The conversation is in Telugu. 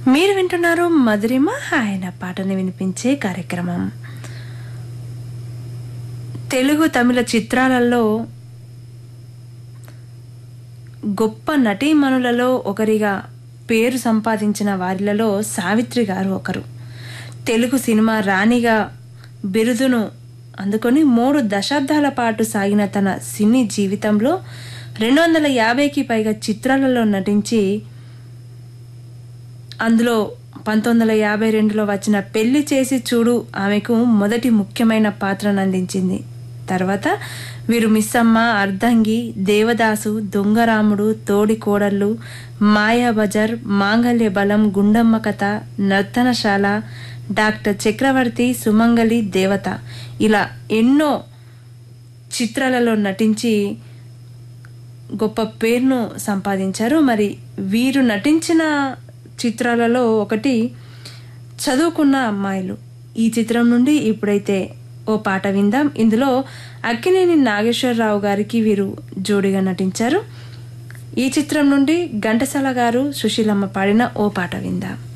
మీరు వింటున్నారు మధురిమ ఆయన పాటని వినిపించే కార్యక్రమం తెలుగు తమిళ చిత్రాలలో గొప్ప నటీమణులలో ఒకరిగా పేరు సంపాదించిన వారిలలో సావిత్రి గారు ఒకరు తెలుగు సినిమా రాణిగా బిరుదును అందుకొని మూడు దశాబ్దాల పాటు సాగిన తన సినీ జీవితంలో రెండు వందల యాభైకి పైగా చిత్రాలలో నటించి అందులో పంతొమ్మిది వందల యాభై రెండులో వచ్చిన పెళ్లి చేసి చూడు ఆమెకు మొదటి ముఖ్యమైన పాత్రను అందించింది తర్వాత వీరు మిస్సమ్మ అర్ధంగి దేవదాసు దొంగరాముడు తోడి కోడళ్ళు మాయాబజార్ మాంగళ్య బలం గుండమ్మ కథ నర్తనశాల డాక్టర్ చక్రవర్తి సుమంగళి దేవత ఇలా ఎన్నో చిత్రాలలో నటించి గొప్ప పేరును సంపాదించారు మరి వీరు నటించిన చిత్రాలలో ఒకటి చదువుకున్న అమ్మాయిలు ఈ చిత్రం నుండి ఇప్పుడైతే ఓ పాట విందాం ఇందులో అక్కినేని నాగేశ్వరరావు గారికి వీరు జోడిగా నటించారు ఈ చిత్రం నుండి ఘంటసాల గారు సుశీలమ్మ పాడిన ఓ పాట విందాం